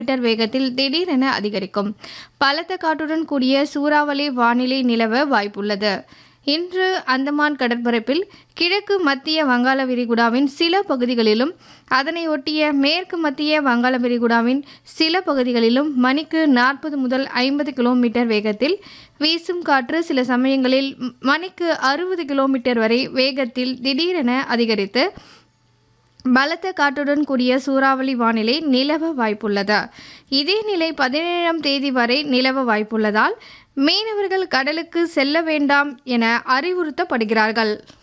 metre வேகத்தில் திடீரென அதிகரிக்கும் பலத்த காற்றுடன் கூடிய சூறாவளி வானிலை நிலவ வாய்ப்புள்ளது இன்று அந்தமான் கடற்பரப்பில் கிழக்கு மத்திய வங்காள விரிகுடாவின் சில பகுதிகளிலும் அதனை ஒட்டிய மேற்கு மத்திய வங்காள விரிகுடாவின் சில பகுதிகளிலும் மணிக்கு நாற்பது முதல் ஐம்பது கிலோமீட்டர் வேகத்தில் வீசும் காற்று சில சமயங்களில் ம், மணிக்கு அறுபது கிலோமீட்டர் வரை வேகத்தில் திடீரென அதிகரித்து பலத்த காற்றுடன் கூடிய சூறாவளி வானிலை நிலவ வாய்ப்புள்ளது இதே நிலை பதினேழாம் தேதி வரை நிலவ வாய்ப்புள்ளதால் மீனவர்கள் கடலுக்கு செல்ல வேண்டாம் என அறிவுறுத்தப்படுகிறார்கள்